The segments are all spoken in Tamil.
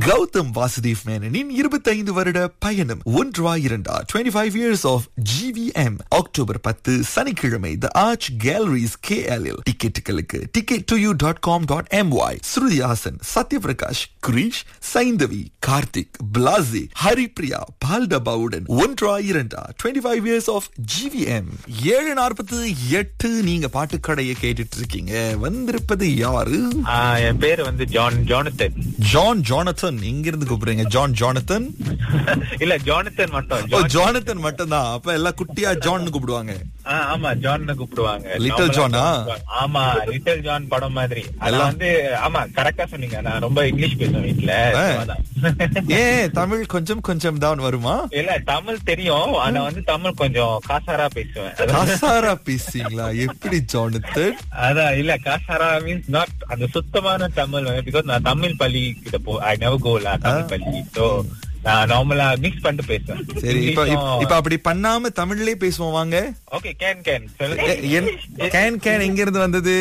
கௌதம் வாசுதேவ் மேனனின் இருபத்தைந்து வருட பயணம் ஒன்றா இரண்டா twenty five years of GVM October பத்து சனிக்கிழமை the arch galleries K L டிக்கெட்டுகளுக்கு ticket to you dot com dot M Y Shruti Haasan Sathyaprakash Girish Saindhavi Karthik Blaaze Haripriya பால்டபாவுடன் ஒன்றா இரண்டா twenty five years of GVM ஏழு நாற்பத்தி எட்டு நீங்க பாட்டுக்கடையை கேட்டுட்டு இருக்கீங்க வந்திருப்பது யாரு ஆ, என் பேரு வந்து ஜான் ஜானத்தன் ஜான் ஜானத்தன் எங்க இருந்து கூப்பிடுறீங்க ஜான் ஜானத்தன் இல்ல ஜானத்தன் மட்டும் ஓ ஜான். ஜானத்தன் மட்டும்தான் அப்ப எல்லாம் குட்டியா ஜான் கூப்பிடுவாங்க ஆ, ஆமா ஜான் கூப்பிடுவாங்க Little நார்மலா John-ஆ? ஜான். ஆமா லிட்டில் ஜான் படம் மாதிரி ஆனா எல்லாம். வந்து ஆமா கரெக்டா சொன்னீங்க நான் ரொம்ப இங்கிலீஷ் பேசுவேன் வீட்ல ஆ. so அதான். ஏன் தமிழ் கொஞ்சம் கொஞ்சம் தான் வருமா இல்ல தமிழ் தெரியும் ஆனா வந்து தமிழ் கொஞ்சம் காசாரா பேசுவேன் அதான். கசாரா பேசுறீங்களா எப்படி ஜானத்தன் அதான் இல்ல காசாரா மீன்ஸ் நாட் அந்த சுத்தமான தமிழ் பிகாஸ் நான் தமிழ் பள்ளி கிட்ட போ ஐ நெவர் கோல தமிழ் பள்ளி சோ நான் நார்மலா மிக்ஸ் பண்ணிட்டு பேசுவேன் சரி இப்ப இப்ப- இப்ப அப்படி பண்ணாம தமிழ்லயே பேசுவோம் வாங்க ஓகே கேன் கேன் ஏ, என்- கேன் கேன் எங்க இருந்து வந்தது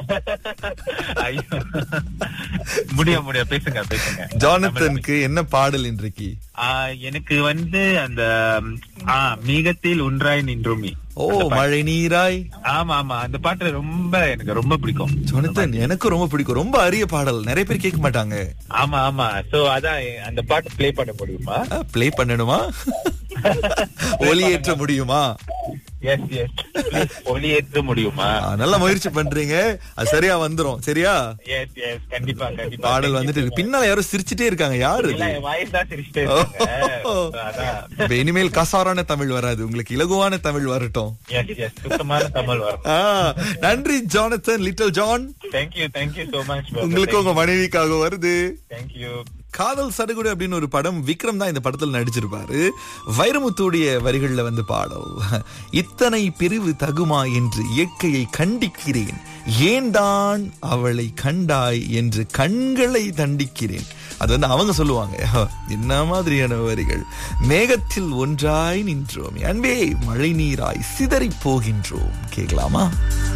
ஐயோ. முடியும் முடியும் பேசுங்க பேசுங்க ஜானத்தனுக்கு என்ன பாடல் இன்றைக்கு ஆ, எனக்கு வந்து அந்த ஆ, மேகத்தில் ஒன்றாய் நின்றுமி ஓ மழை நீராய் ஆமா ஆமா அந்த பாட்டு ரொம்ப எனக்கு ரொம்ப பிடிக்கும் ஜானத்தன் எனக்கு ரொம்ப பிடிக்கும் ரொம்ப அரிய பாடல் நிறைய பேர் கேட்க மாட்டாங்க ஆமா ஆமா சோ அதான் அந்த பாட்டு ப்ளே பண்ண முடியுமா ப்ளே பண்ணணுமா ஒலியேற்ற முடியுமா எஸ் எஸ் ஒளியேற்ற முடியுமா ஆ, நல்ல முயற்சி பண்றீங்க அது சரியா வந்துரும் சரியா எஸ் எஸ் கண்டிப்பா கண்டிப்பா பாடல் வந்துட்டு இருக்கு. பின்னால யாரோ சிரிச்சிட்டே இருக்காங்க யாரு இல்ல இது? என் வாய்ஸ் தான் சிரிச்சிட்டே இருக்காங்க ஓ. So, அதான் இப்ப இனிமேல் கசாரான தமிழ் வராது உங்களுக்கு இலகுவான தமிழ் வரட்டும் எஸ் எஸ் சுத்தமான தமிழ் வரும் ஆ, நன்றி Jonathan little John thank you thank you so much உங்களுக்கு உங்க மனைவிக்காக வருது தேங்க்யூ காதல் சடுகுடு அப்படின்னு ஒரு படம் விக்ரம் தான் இந்த படத்துல நடிச்சிருப்பாரு வைரமுத்துடைய வரிகள்ல வந்து பாடல் இத்தனை பிரிவு தகுமா என்று இயற்கையை கண்டிக்கிறேன் ஏன்தான் அவளை கண்டாய் என்று கண்களை தண்டிக்கிறேன் அது வந்து அவங்க சொல்லுவாங்க என்ன மாதிரியான வரிகள் மேகத்தில் ஒன்றாய் நின்றோம் அன்பே மழை நீராய் சிதறி போகின்றோம் கேட்கலாமா